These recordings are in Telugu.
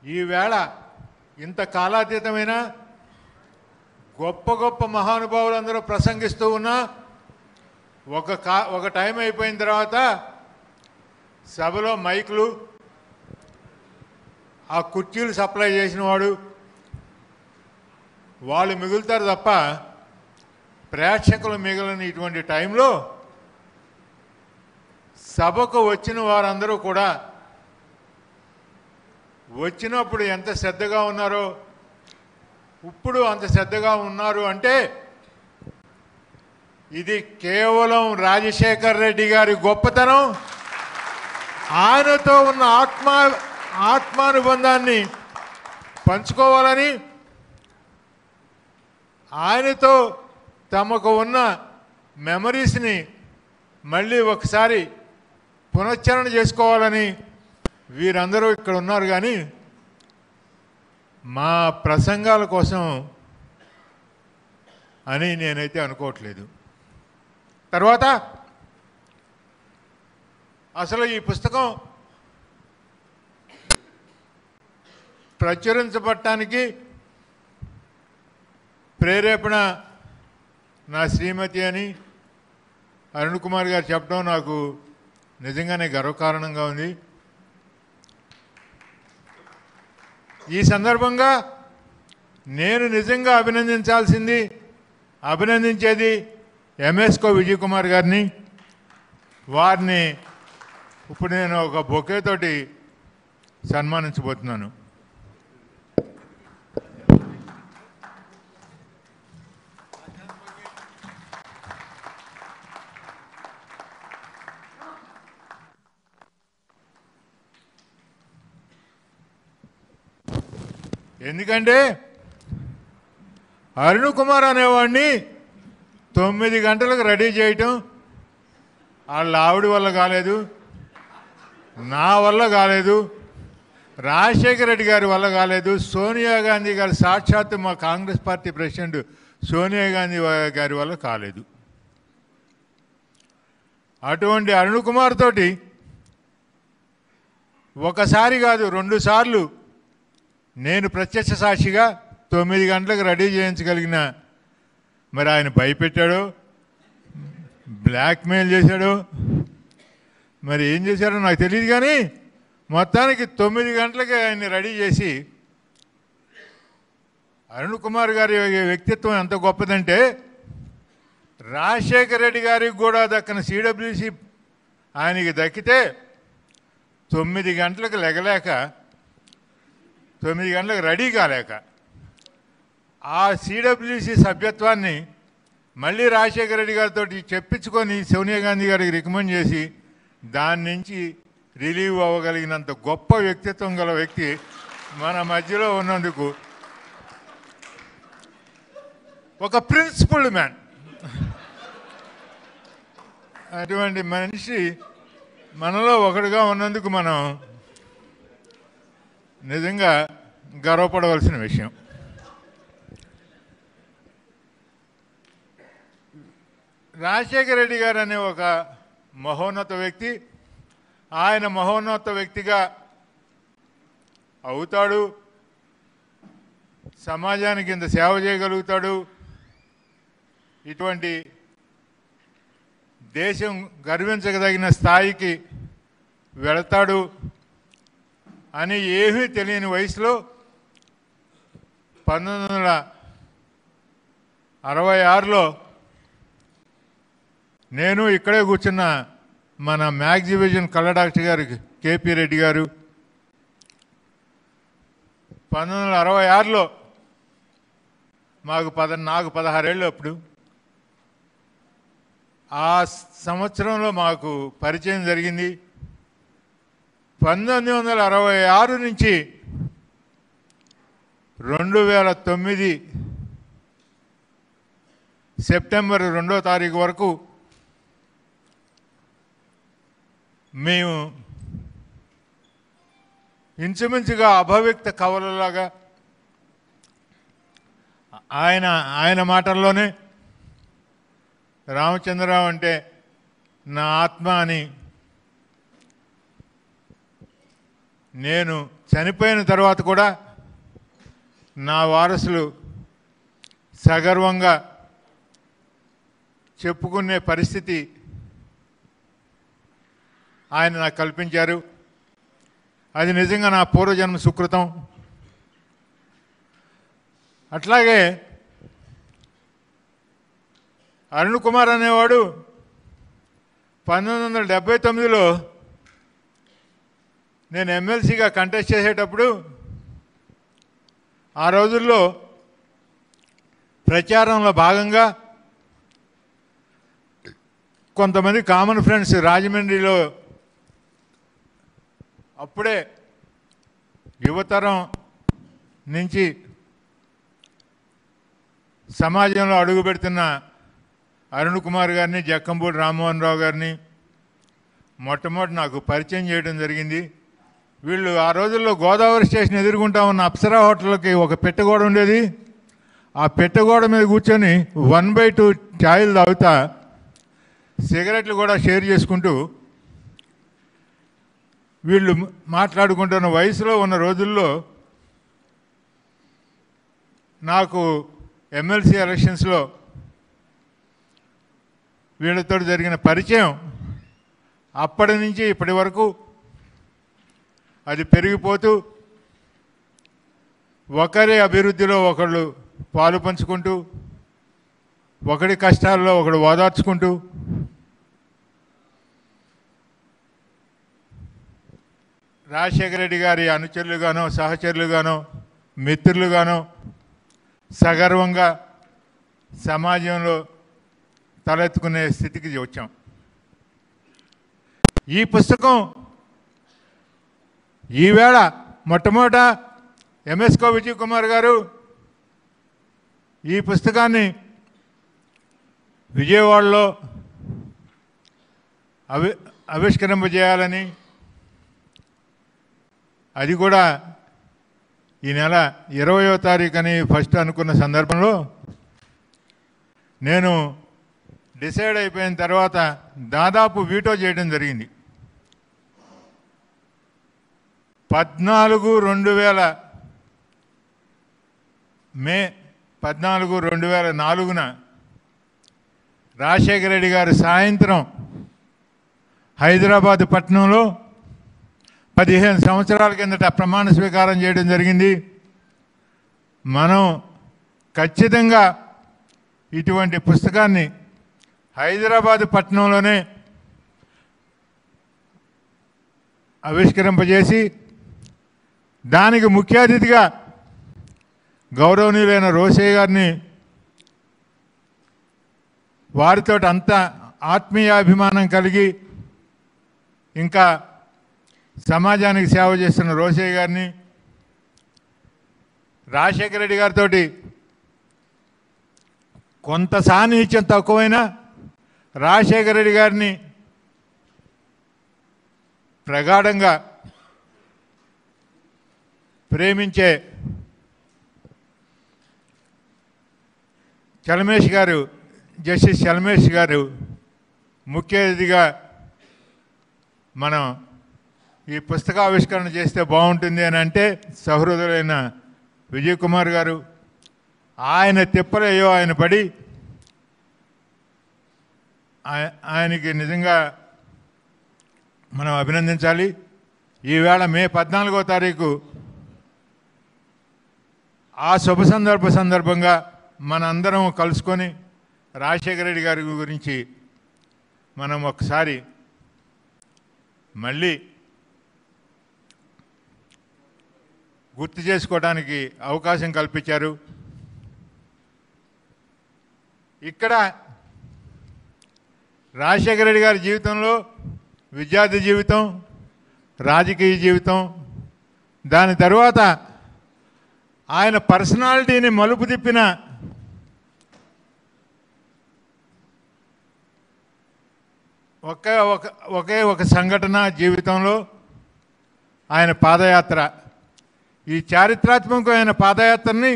ఈవేళ ఇంత కాలాతీతమైన గొప్ప గొప్ప మహానుభావులందరూ ప్రసంగిస్తూ ఉన్నా ఒక కా ఒక టైం అయిపోయిన తర్వాత సభలో మైకులు ఆ కుర్చీలు సప్లై చేసిన వాడు వాళ్ళు మిగులుతారు తప్ప ప్రేక్షకులు మిగిలిన ఇటువంటి టైంలో సభకు వచ్చిన వారందరూ కూడా వచ్చినప్పుడు ఎంత శ్రద్ధగా ఉన్నారో ఇప్పుడు అంత శ్రద్ధగా ఉన్నారు అంటే ఇది కేవలం రాజశేఖర్ రెడ్డి గారి గొప్పతనం ఆయనతో ఉన్న ఆత్మ ఆత్మానుబంధాన్ని పంచుకోవాలని ఆయనతో తమకు ఉన్న మెమరీస్ని మళ్ళీ ఒకసారి పునశ్చరణ చేసుకోవాలని వీరందరూ ఇక్కడ ఉన్నారు కానీ మా ప్రసంగాల కోసం అని నేనైతే అనుకోవట్లేదు తర్వాత అసలు ఈ పుస్తకం ప్రచురించబడటానికి ప్రేరేపణ నా శ్రీమతి అని అరుణ్ కుమార్ గారు చెప్పడం నాకు నిజంగానే గర్వకారణంగా ఉంది ఈ సందర్భంగా నేను నిజంగా అభినందించాల్సింది అభినందించేది ఎంఎస్కో విజయ్ కుమార్ గారిని వారిని ఇప్పుడు నేను ఒక బొకేతోటి సన్మానించబోతున్నాను ఎందుకంటే అరుణ్ కుమార్ అనేవాడిని తొమ్మిది గంటలకు రెడీ చేయటం వాళ్ళ ఆవిడ వల్ల కాలేదు నా వల్ల కాలేదు రాజశేఖర రెడ్డి గారి వల్ల కాలేదు సోనియా గాంధీ గారి సాక్షాత్తు మా కాంగ్రెస్ పార్టీ ప్రెసిడెంట్ సోనియా గాంధీ వా- గారి వల్ల కాలేదు అటువంటి అరుణ్ కుమార్ తోటి ఒకసారి కాదు రెండు సార్లు నేను ప్రత్యక్ష సాక్షిగా తొమ్మిది గంటలకు రెడీ చేయించగలిగిన మరి ఆయన భయపెట్టాడు బ్లాక్మెయిల్ చేశాడు మరి ఏం చేశాడో నాకు తెలియదు కానీ మొత్తానికి తొమ్మిది గంటలకి ఆయన్ని రెడీ చేసి అరుణ్ కుమార్ గారి వ్యక్తిత్వం ఎంత గొప్పదంటే రాజశేఖర రెడ్డి గారికి కూడా దక్కన సిడబ్ల్యూసి ఆయనకి దక్కితే తొమ్మిది గంటలకు లెగలేక తొమ్మిది గంటలకు రెడీ కాలేక ఆ సిడబ్ల్యూసి సభ్యత్వాన్ని మళ్ళీ రాజశేఖర రెడ్డి గారితో చెప్పించుకొని సోనియా గాంధీ గారికి రికమెండ్ చేసి దాని నుంచి రిలీవ్ అవ్వగలిగినంత గొప్ప వ్యక్తిత్వం గల వ్యక్తి మన మధ్యలో ఉన్నందుకు ఒక ప్రిన్సిపల్డ్ మ్యాన్ అటువంటి మనిషి మనలో ఒకడుగా ఉన్నందుకు మనం నిజంగా గర్వపడవలసిన విషయం రాజశేఖర రెడ్డి గారు అనే ఒక మహోన్నత వ్యక్తి ఆయన మహోన్నత వ్యక్తిగా అవుతాడు సమాజానికి ఇంత సేవ చేయగలుగుతాడు ఇటువంటి దేశం గర్వించదగిన స్థాయికి వెళతాడు అని ఏమీ తెలియని వయసులో పంతొమ్మిది వందల అరవై ఆరులో నేను ఇక్కడే కూర్చున్న మన మ్యాక్స్ డివిజన్ కళ్ళ డాక్టర్ గారు కేపీ రెడ్డి గారు పంతొమ్మిది వందల అరవై ఆరులో మాకు పద నాకు పదహారేళ్ళు అప్పుడు ఆ సంవత్సరంలో మాకు పరిచయం జరిగింది పంతొమ్మిది వందల అరవై ఆరు నుంచి రెండు వేల తొమ్మిది సెప్టెంబర్ రెండో తారీఖు వరకు మేము ఇంచుమించుగా అభవ్యక్త కవలలాగా ఆయన ఆయన మాటల్లోనే రామచంద్రరావు అంటే నా ఆత్మ అని నేను చనిపోయిన తర్వాత కూడా నా వారసులు సగర్వంగా చెప్పుకునే పరిస్థితి ఆయన నాకు కల్పించారు అది నిజంగా నా పూర్వజన్మ సుకృతం అట్లాగే అరుణ్ కుమార్ అనేవాడు పంతొమ్మిది వందల డెబ్బై తొమ్మిదిలో నేను ఎమ్మెల్సీగా కంటెస్ట్ చేసేటప్పుడు ఆ రోజుల్లో ప్రచారంలో భాగంగా కొంతమంది కామన్ ఫ్రెండ్స్ రాజమండ్రిలో అప్పుడే యువతరం నుంచి సమాజంలో అడుగుపెడుతున్న అరుణ్ కుమార్ గారిని జక్కంపూడి రామ్మోహన్ రావు గారిని మొట్టమొదటి నాకు పరిచయం చేయడం జరిగింది వీళ్ళు ఆ రోజుల్లో గోదావరి స్టేషన్ ఎదుర్కొంటా ఉన్న అప్సరా హోటల్కి ఒక పెట్టగోడ ఉండేది ఆ పెట్టగోడ మీద కూర్చొని వన్ బై టూ ఛాయలు తాగుతా సిగరెట్లు కూడా షేర్ చేసుకుంటూ వీళ్ళు మాట్లాడుకుంటున్న వయసులో ఉన్న రోజుల్లో నాకు ఎమ్మెల్సీ ఎలక్షన్స్లో వీళ్ళతో జరిగిన పరిచయం అప్పటి నుంచి ఇప్పటి వరకు అది పెరిగిపోతూ ఒకరి అభివృద్ధిలో ఒకళ్ళు పాలు పంచుకుంటూ ఒకడి కష్టాల్లో ఒకడు ఓదార్చుకుంటూ రాజశేఖర రెడ్డి గారి అనుచరులుగానో సహచరులుగానో మిత్రులుగానో సగర్వంగా సమాజంలో తలెత్తుకునే స్థితికి వచ్చాం ఈ పుస్తకం ఈవేళ మొట్టమొదట ఎంఎస్కో విజయ్ కుమార్ గారు ఈ పుస్తకాన్ని విజయవాడలో అవి ఆవిష్కరింపజేయాలని అది కూడా ఈ నెల ఇరవయో తారీఖు అని ఫస్ట్ అనుకున్న సందర్భంలో నేను డిసైడ్ అయిపోయిన తర్వాత దాదాపు వీటో చేయడం జరిగింది పద్నాలుగు రెండు వేల మే పద్నాలుగు రెండు వేల నాలుగున రాజశేఖర రెడ్డి గారు సాయంత్రం హైదరాబాద్ పట్టణంలో పదిహేను సంవత్సరాల కిందట ప్రమాణ స్వీకారం చేయడం జరిగింది మనం ఖచ్చితంగా ఇటువంటి పుస్తకాన్ని హైదరాబాద్ పట్టణంలోనే ఆవిష్కరింపజేసి దానికి ముఖ్య అతిథిగా గౌరవనీయులైన రోసయ్య గారిని వారితో అంత ఆత్మీయాభిమానం కలిగి ఇంకా సమాజానికి సేవ చేస్తున్న రోసయ్య గారిని రాజశేఖర రెడ్డి గారితో కొంత సాన్నిహిత్యం తక్కువైనా రాజశేఖర రెడ్డి గారిని ప్రగాఢంగా ప్రేమించే చలమేష్ గారు జస్టిస్ చలమేష్ గారు ముఖ్య అతిథిగా మనం ఈ పుస్తకావిష్కరణ చేస్తే బాగుంటుంది అని అంటే సహృదులైన విజయ్ కుమార్ గారు ఆయన తిప్పలేయో ఆయన పడి ఆయ- ఆయనకి నిజంగా మనం అభినందించాలి ఈవేళ మే పద్నాలుగో తారీఖు ఆ శుభ సందర్భ సందర్భంగా మనందరం కలుసుకొని రాజశేఖర రెడ్డి గారి గురించి మనం ఒకసారి మళ్ళీ గుర్తు చేసుకోవడానికి అవకాశం కల్పించారు ఇక్కడ రాజశేఖర రెడ్డి గారి జీవితంలో విద్యార్థి జీవితం రాజకీయ జీవితం దాని తర్వాత ఆయన పర్సనాలిటీని మలుపు తిప్పిన ఒకే ఒక ఒకే ఒక సంఘటన జీవితంలో ఆయన పాదయాత్ర ఈ చారిత్రాత్మకమైన పాదయాత్రని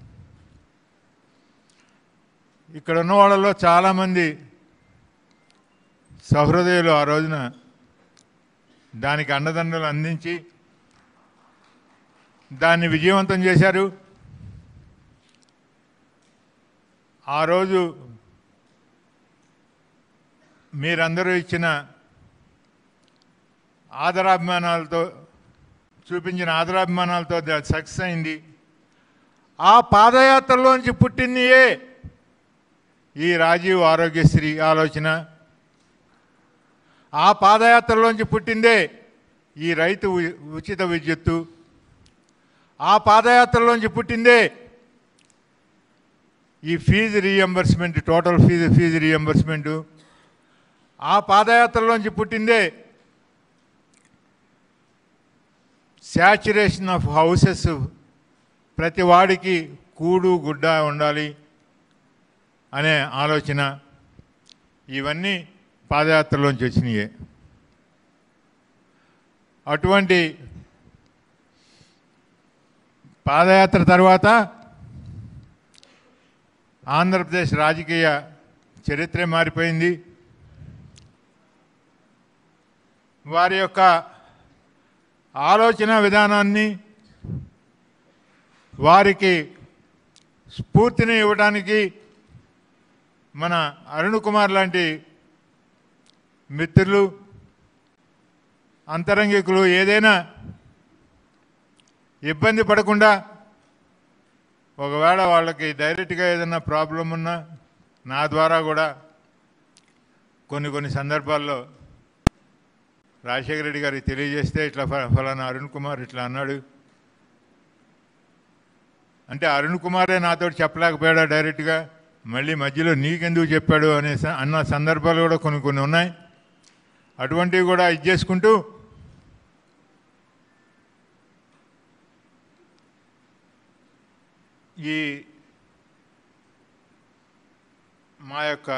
ఇక్కడ ఉన్న వాళ్ళలో చాలామంది సహృదయులు ఆ రోజున దానికి అండదండలు అందించి దాన్ని విజయవంతం చేశారు ఆ రోజు మీరందరూ ఇచ్చిన ఆదరాభిమానాలతో చూపించిన ఆదరాభిమానాలతో సక్సెస్ అయింది ఆ పాదయాత్రలోంచి పుట్టిందియే ఈ రాజీవ్ ఆరోగ్యశ్రీ ఆలోచన ఆ పాదయాత్రలోంచి పుట్టిందే ఈ రైతు ఉ- ఉచిత విద్యుత్తు ఆ పాదయాత్రలోంచి పుట్టిందే ఈ fee reimbursement total fee fee reimbursement ఆ పాదయాత్రలోంచి పుట్టిందే శాచురేషన్ ఆఫ్ హౌసెస్ ప్రతి వాడికి కూడు గుడ్డ ఉండాలి అనే ఆలోచన ఇవన్నీ పాదయాత్రలోంచి వచ్చినాయే అటువంటి పాదయాత్ర తర్వాత ఆంధ్రప్రదేశ్ రాజకీయ చరిత్రే మారిపోయింది వారి యొక్క ఆలోచన విధానాన్ని వారికి స్ఫూర్తిని ఇవ్వడానికి మన అరుణ్ కుమార్ లాంటి మిత్రులు అంతరంగికులు ఏదైనా ఇబ్బంది పడకుండా ఒకవేళ వాళ్ళకి డైరెక్ట్గా ఏదైనా ప్రాబ్లం ఉన్నా నా ద్వారా కూడా కొన్ని కొన్ని సందర్భాల్లో రాజశేఖర రెడ్డి గారికి తెలియజేస్తే ఇట్లా ఫ- ఫలానా అరుణ్ కుమార్ ఇట్లా అన్నాడు అంటే అరుణ్ కుమారే నాతో చెప్పలేకపోయాడా డైరెక్ట్గా మళ్ళీ మధ్యలో నీకెందుకు చెప్పాడు అనే స- అన్న సందర్భాలు కూడా కొన్ని కొన్ని ఉన్నాయి అటువంటివి కూడా ఇది చేసుకుంటూ ఈ మా యొక్క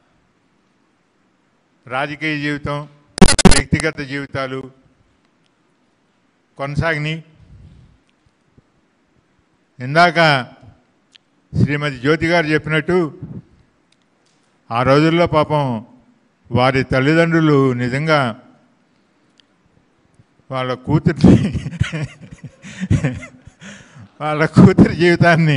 రాజకీయ జీవితం వ్యక్తిగత జీవితాలు కొనసాగినాయి ఇందాక శ్రీమతి జ్యోతి గారు చెప్పినట్టు ఆ రోజుల్లో పాపం వారి తల్లిదండ్రులు నిజంగా వాళ్ళ కూతుర్ని వాళ్ళ కూతురి జీవితాన్ని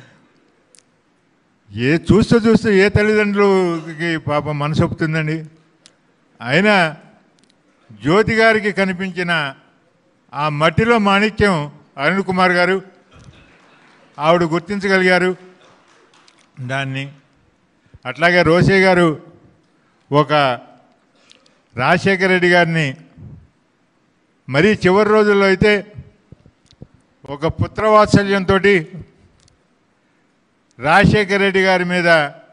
ఏ చూస్తూ చూస్తూ ఏ తల్లిదండ్రులకి పాపం మనసు ఒప్పుతుందండి అయినా జ్యోతి గారికి కనిపించిన ఆ మట్టిలో మాణిక్యం అరుణ్ కుమార్ గారు ఆవిడ గుర్తించగలిగారు దాన్ని అట్లాగే రోసే గారు ఒక రాజశేఖర రెడ్డి గారిని మరీ చివరి రోజుల్లో అయితే ఒక పుత్రవాత్సల్యంతో రాజశేఖర రెడ్డి గారి మీద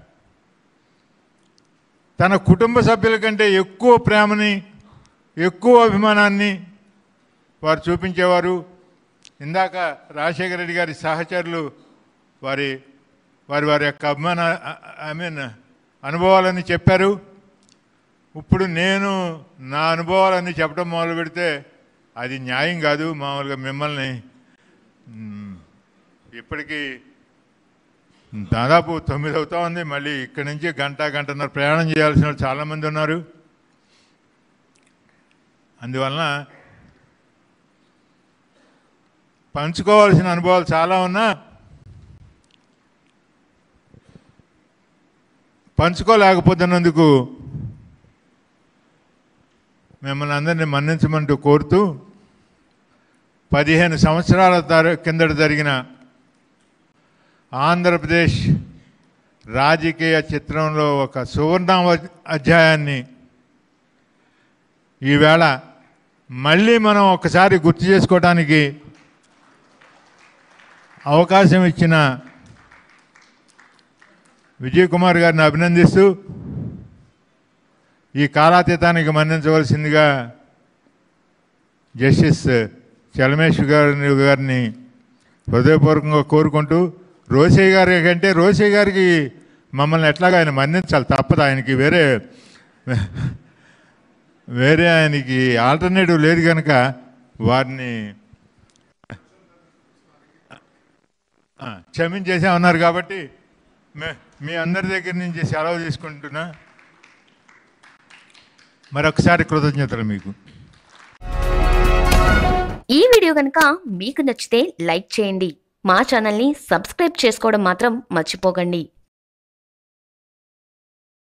తన కుటుంబ సభ్యుల కంటే ఎక్కువ ప్రేమని ఎక్కువ అభిమానాన్ని వారు చూపించేవారు ఇందాక రాజశేఖర రెడ్డి గారి సహచరులు వారి వారి వారి యొక్క అభిమాన ఐ మీన్ అనుభవాలని చెప్పారు ఇప్పుడు నేను నా అనుభవాలన్నీ చెప్పడం మొదలు పెడితే అది న్యాయం కాదు మామూలుగా మిమ్మల్ని మ్, ఇప్పటికీ దాదాపు తొమ్మిది అవుతా ఉంది మళ్ళీ ఇక్కడి నుంచి గంట గంటన్నర ప్రయాణం చేయాల్సిన వాళ్ళు చాలామంది ఉన్నారు అందువలన పంచుకోవాల్సిన అనుభవాలు చాలా ఉన్నా పంచుకోలేకపోతున్నందుకు మిమ్మల్ని అందరినీ మన్నించమంటూ కోరుతూ పదిహేను సంవత్సరాల తర- కిందట జరిగిన ఆంధ్రప్రదేశ్ రాజకీయ చిత్రంలో ఒక సువర్ణ అధ్యాయాన్ని ఈవేళ మళ్ళీ మనం ఒకసారి గుర్తు చేసుకోవడానికి అవకాశం ఇచ్చిన విజయ్ కుమార్ గారిని అభినందిస్తూ ఈ కాలాతీతానికి మన్నించవలసిందిగా జస్టిస్ చలమేష్ గారి గారిని హృదయపూర్వకంగా కోరుకుంటూ రోసయ్య గారి కంటే రోసయ్య గారికి మమ్మల్ని ఎట్లాగా ఆయన మన్నించాలి తప్పదు ఆయనకి వేరే వేరే ఆయనకి ఆల్టర్నేటివ్ లేదు కనుక వారిని ఆ, క్షమించేసామన్నారు కాబట్టి మే- మీ అందరి దగ్గర నుంచి సెలవు తీసుకుంటున్నా మరొకసారి కృతజ్ఞతలు మీకు ఈ వీడియో కనుక మీకు నచ్చితే లైక్ చేయండి మా ఛానల్ని సబ్స్క్రైబ్ చేసుకోవడం మాత్రం మర్చిపోకండి